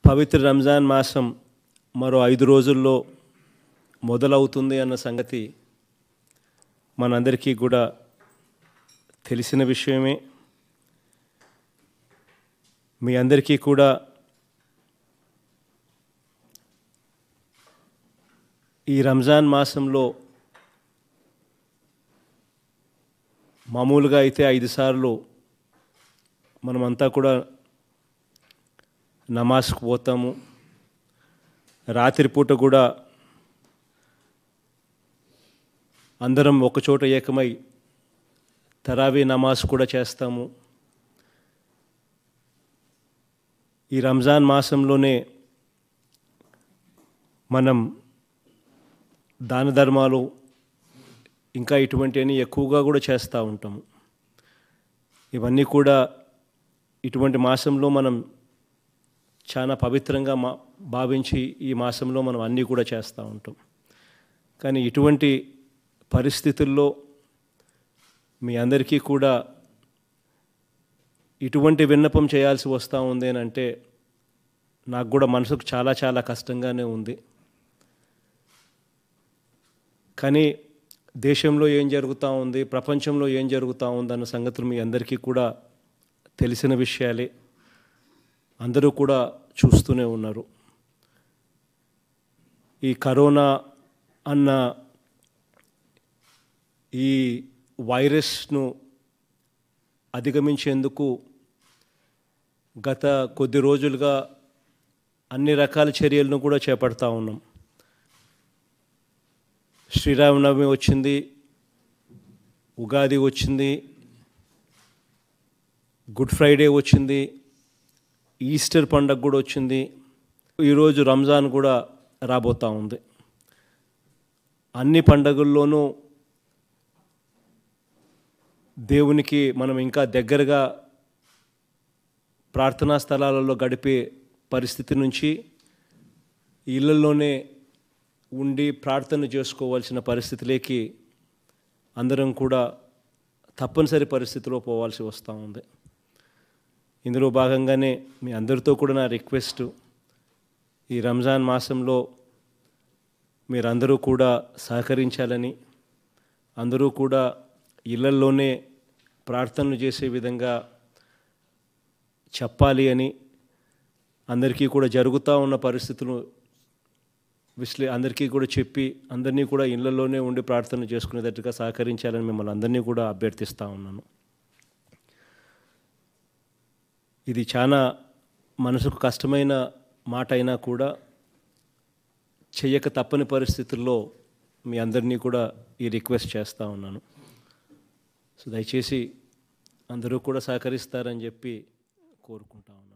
పవిత్ర రంజాన్ మాసం మరో ఐదు రోజుల్లో మొదలవుతుంది అన్న సంగతి మనందరికీ కూడా తెలిసిన విషయమే మీ అందరికీ కూడా ఈ రంజాన్ మాసంలో మామూలుగా అయితే ఐదు సార్లు మనమంతా కూడా నమాజ్కి పోతాము రాత్రిపూట కూడా అందరం ఒకచోట ఏకమై తరావీ నమాజ్ కూడా చేస్తాము ఈ రంజాన్ మాసంలోనే మనం దాన ధర్మాలు ఇంకా ఇటువంటివన్నీ ఎక్కువగా కూడా చేస్తూ ఉంటాము ఇవన్నీ కూడా ఇటువంటి మాసంలో మనం చాలా పవిత్రంగా మా భావించి ఈ మాసంలో మనం అన్నీ కూడా చేస్తూ ఉంటాం కానీ ఇటువంటి పరిస్థితుల్లో మీ అందరికీ కూడా ఇటువంటి విన్నపం చేయాల్సి వస్తూ ఉంది అని అంటే నాకు కూడా మనసుకు చాలా చాలా కష్టంగానే ఉంది కానీ దేశంలో ఏం జరుగుతూ ఉంది ప్రపంచంలో ఏం జరుగుతూ ఉంది అన్న సంగతులు మీ అందరికీ కూడా తెలిసిన విషయాలే అందరూ కూడా చూస్తూనే ఉన్నారు ఈ కరోనా అన్న ఈ వైరస్ను అధిగమించేందుకు గత కొద్ది రోజులుగా అన్ని రకాల చర్యలను కూడా చేపడతా ఉన్నాం శ్రీరామనవమి వచ్చింది ఉగాది వచ్చింది గుడ్ ఫ్రైడే వచ్చింది ఈస్టర్ పండగ కూడా వచ్చింది ఈరోజు రంజాన్ కూడా రాబోతూ ఉంది అన్ని పండగల్లోనూ దేవునికి మనం ఇంకా దగ్గరగా ప్రార్థనా స్థలాలలో గడిపే పరిస్థితి నుంచి ఇళ్ళల్లోనే ఉండి ప్రార్థన చేసుకోవాల్సిన పరిస్థితిలోకి అందరం కూడా తప్పనిసరి పరిస్థితిలో పోవాల్సి వస్తూ ఉంది ఇందులో భాగంగానే మీ అందరితో కూడా నా రిక్వెస్ట్ ఈ రంజాన్ మాసంలో మీరందరూ కూడా సహకరించాలని అందరూ కూడా ఇళ్లల్లోనే ప్రార్థనలు చేసే విధంగా చెప్పాలి అని అందరికీ కూడా జరుగుతూ ఉన్న పరిస్థితులు విశ్లే అందరికీ కూడా చెప్పి అందరినీ కూడా ఇళ్లలోనే ఉండి ప్రార్థన చేసుకునేటట్టుగా సహకరించాలని మిమ్మల్ని అందరినీ కూడా అభ్యర్థిస్తూ ఉన్నాను ఇది చాలా మనసుకు కష్టమైన మాట అయినా కూడా చెయ్యక తప్పని పరిస్థితుల్లో మీ అందరినీ కూడా ఈ రిక్వెస్ట్ చేస్తూ ఉన్నాను సో దయచేసి అందరూ కూడా సహకరిస్తారని చెప్పి కోరుకుంటా ఉన్నాను